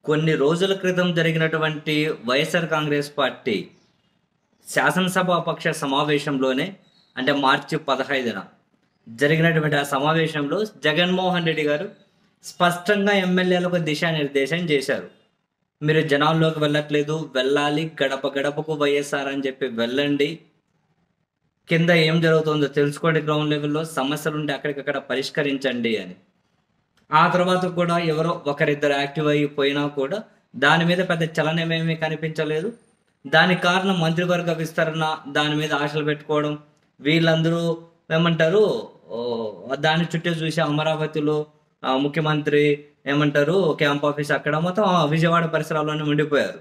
కొన్ని రోజుల క్రితం జరిగినటువంటి వైఎస్ఆర్ కాంగ్రెస్ పార్టీ శాసనసభ పక్ష సమావేశంలోనే అంటే మార్చి పదహైదున జరిగినటువంటి ఆ సమావేశంలో జగన్మోహన్ రెడ్డి గారు స్పష్టంగా ఎమ్మెల్యేలకు దిశానిర్దేశం చేశారు మీరు జనాల్లోకి వెళ్ళట్లేదు వెళ్ళాలి గడప గడపకు వైఎస్ఆర్ అని చెప్పి వెళ్ళండి కింద ఏం జరుగుతుందో తెలుసుకోండి గ్రౌండ్ లెవెల్లో సమస్యలు ఉంటే అక్కడికక్కడ పరిష్కరించండి అని ఆ తర్వాత కూడా ఎవరో ఒకరిద్దరు యాక్టివ్ అయిపోయినా కూడా దాని మీద పెద్ద చలనమేమీ కనిపించలేదు దానికి కారణం మంత్రివర్గ విస్తరణ దాని మీద ఆశలు పెట్టుకోవడం వీళ్ళందరూ ఏమంటారు ఓ, దాని చుట్టూ చూసి అమరావతిలో ఆ, ముఖ్యమంత్రి ఏమంటారు క్యాంప్ ఆఫీస్ అక్కడ మొత్తం ఆ, విజయవాడ పరిసరాల్లోనే ఉండిపోయారు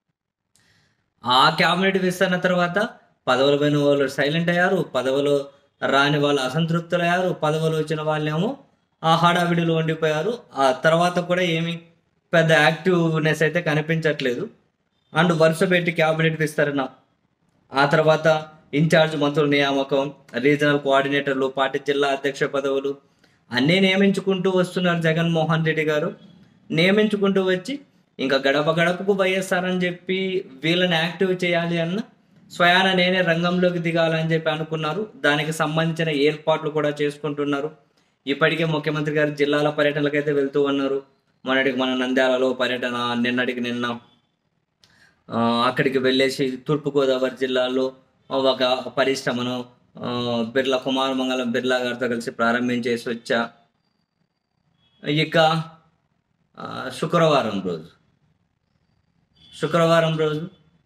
ఆ క్యాబినెట్ విస్తరణ తర్వాత పదవులు పోయిన వాళ్ళు సైలెంట్ అయ్యారు పదవులు రాని వాళ్ళు అసంతృప్తులయ్యారు పదవులు వచ్చిన వాళ్ళేమో ఆ హడావిడిలో ఉండిపోయారు ఆ తర్వాత కూడా ఏమి పెద్ద యాక్టివ్నెస్ అయితే కనిపించట్లేదు అండ్ వరుస పెట్టి క్యాబినెట్ విస్తరణ ఆ తర్వాత ఇన్ఛార్జ్ మంత్రుల నియామకం రీజనల్ కోఆర్డినేటర్లు పార్టీ జిల్లా అధ్యక్ష పదవులు అన్నీ నియమించుకుంటూ వస్తున్నారు జగన్మోహన్ రెడ్డి గారు నియమించుకుంటూ వచ్చి ఇంకా గడప గడపకు వైఎస్ఆర్ అని చెప్పి వీళ్ళని యాక్టివ్ చేయాలి అన్న స్వయాన నేనే రంగంలోకి దిగాలని చెప్పి అనుకున్నారు దానికి సంబంధించిన ఏర్పాట్లు కూడా చేసుకుంటున్నారు ఇప్పటికే ముఖ్యమంత్రి గారు జిల్లాల పర్యటనలకైతే వెళ్తూ ఉన్నారు మొన్నటికి మన నంద్యాలలో పర్యటన నిన్నటికి నిన్న ఆ, అక్కడికి వెళ్ళేసి తూర్పుగోదావరి జిల్లాలో ఒక పరిశ్రమను ఆ, బిర్లా కుమార్ మంగళం బిర్లా గారితో కలిసి ప్రారంభించేసి వచ్చా ఇక ఆ, శుక్రవారం రోజు శుక్రవారం రోజు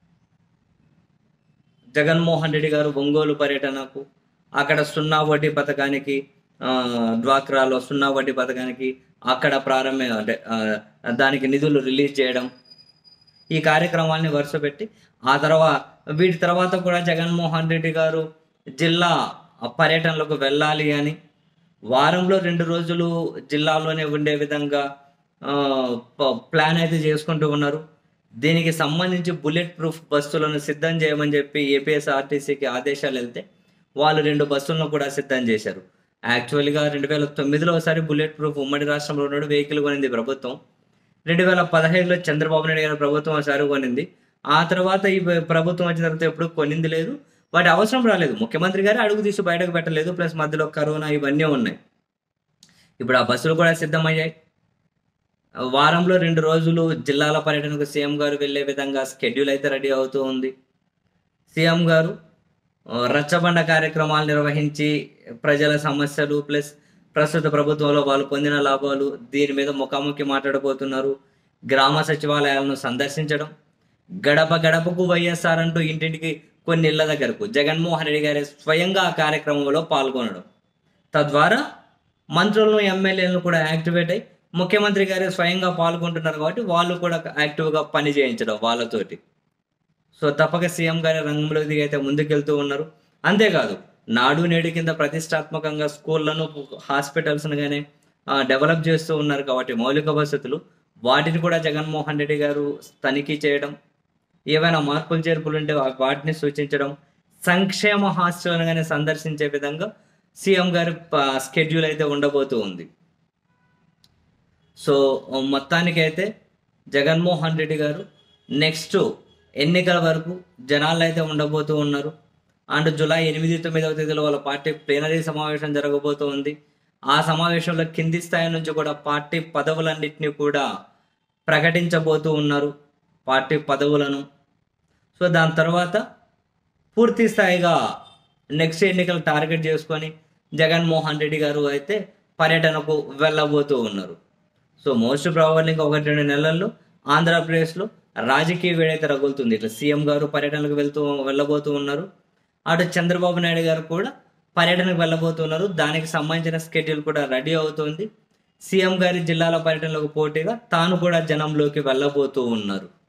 జగన్మోహన్ రెడ్డి గారు ఒంగోలు పర్యటనకు అక్కడ సున్నా వడ్డీ పథకానికి ఆ, డ్వాక్రాలో సున్నా వడ్డీ పథకానికి అక్కడ ప్రారంభ అంటే ఆ, దానికి నిధులు రిలీజ్ చేయడం ఈ కార్యక్రమాల్ని వరుస పెట్టి ఆ తర్వాత వీటి తర్వాత కూడా జగన్మోహన్ రెడ్డి గారు జిల్లా పర్యటనలకు వెళ్ళాలి అని వారంలో రెండు రోజులు జిల్లాలోనే ఉండే విధంగా ఆ, ప- ప్లాన్ అయితే చేసుకుంటూ ఉన్నారు దీనికి సంబంధించి బుల్లెట్ ప్రూఫ్ బస్సులను సిద్ధం చేయమని చెప్పి ఏపీఎస్ఆర్టీసీకి ఆదేశాలు వెళ్తే వాళ్ళు రెండు బస్సులను కూడా సిద్ధం చేశారు యాక్చువల్గా రెండు వేల తొమ్మిదిలో ఒకసారి బుల్లెట్ ప్రూఫ్ ఉమ్మడి రాష్ట్రంలో ఉన్న వెహికల్ కొనింది ప్రభుత్వం రెండు వేల పదహైదులో చంద్రబాబు నాయుడు గారి ప్రభుత్వం ఒకసారి కొనింది ఆ తర్వాత ఈ ప్రభుత్వం వచ్చిన తర్వాత ఎప్పుడు కొనింది లేదు వాటి అవసరం రాలేదు ముఖ్యమంత్రి గారు అడుగు తీసి బయటకు పెట్టలేదు ప్లస్ మధ్యలో కరోనా ఇవన్నీ ఉన్నాయి ఇప్పుడు ఆ బస్సులు కూడా సిద్ధమయ్యాయి వారంలో రెండు రోజులు జిల్లాల పర్యటనకు సీఎం గారు వెళ్ళే విధంగా స్కెడ్యూల్ అయితే రెడీ అవుతూ ఉంది సీఎం గారు ఆ, రచ్చబండ కార్యక్రమాలు నిర్వహించి ప్రజల సమస్యలు ప్లస్ ప్రస్తుత ప్రభుత్వంలో వాళ్ళు పొందిన లాభాలు దీని మీద ముఖాముఖి మాట్లాడబోతున్నారు గ్రామ సచివాలయాలను సందర్శించడం గడప గడపకు వైఎస్ఆర్ అంటూ ఇంటింటికి కొన్ని ఇళ్ల దగ్గరకు జగన్మోహన్ రెడ్డి గారి స్వయంగా ఆ కార్యక్రమంలో పాల్గొనడం తద్వారా మంత్రులను ఎమ్మెల్యేలను కూడా యాక్టివేట్ అయి ముఖ్యమంత్రి గారు స్వయంగా పాల్గొంటున్నారు కాబట్టి వాళ్ళు కూడా యాక్టివ్గా పని చేయించడం వాళ్ళతోటి సో తప్పక సీఎం గారి రంగంలోకి దిగి అయితే ముందుకెళ్తూ ఉన్నారు అంతేకాదు నాడు నేడు కింద ప్రతిష్టాత్మకంగా స్కూళ్లను హాస్పిటల్స్ను కానీ డెవలప్ చేస్తూ ఉన్నారు కాబట్టి మౌలిక వసతులు వాటిని కూడా జగన్మోహన్ రెడ్డి గారు తనిఖీ చేయడం ఏవైనా మార్పులు చేర్పులు ఉంటే వా- వాటిని సూచించడం సంక్షేమ హాస్టల్ను కానీ సందర్శించే విధంగా సీఎం గారి ప- స్కెడ్యూల్ అయితే ఉండబోతూ ఉంది సో మొత్తానికైతే జగన్మోహన్ రెడ్డి గారు నెక్స్ట్ ఎన్నికల వరకు జనాలు అయితే ఉండబోతూ ఉన్నారు అండ్ జూలై ఎనిమిది తొమ్మిదవ తేదీలో వాళ్ళ పార్టీ ప్లేనరీ సమావేశం జరగబోతూ ఉంది ఆ సమావేశంలో కింది స్థాయి నుంచి కూడా పార్టీ పదవులన్నింటినీ కూడా ప్రకటించబోతూ ఉన్నారు పార్టీ పదవులను సో దాని తర్వాత పూర్తి స్థాయిగా నెక్స్ట్ ఎన్నికలు టార్గెట్ చేసుకొని జగన్మోహన్ రెడ్డి గారు అయితే పర్యటనకు వెళ్ళబోతూ ఉన్నారు సో మోస్ట్ ప్రాబబ్లీ ఇంకా ఒకటి రెండు నెలల్లో ఆంధ్రప్రదేశ్లో రాజకీయ వేడైతే రగులుతుంది ఇట్లా సీఎం గారు పర్యటనకు వెళ్తూ వెళ్ళబోతూ ఉన్నారు అటు చంద్రబాబు నాయుడు గారు కూడా పర్యటనకు వెళ్ళబోతున్నారు దానికి సంబంధించిన స్కెడ్యూల్ కూడా రెడీ అవుతుంది సీఎం గారి జిల్లాల పర్యటనలకు పోటీగా తాను కూడా జనంలోకి వెళ్ళబోతూ ఉన్నారు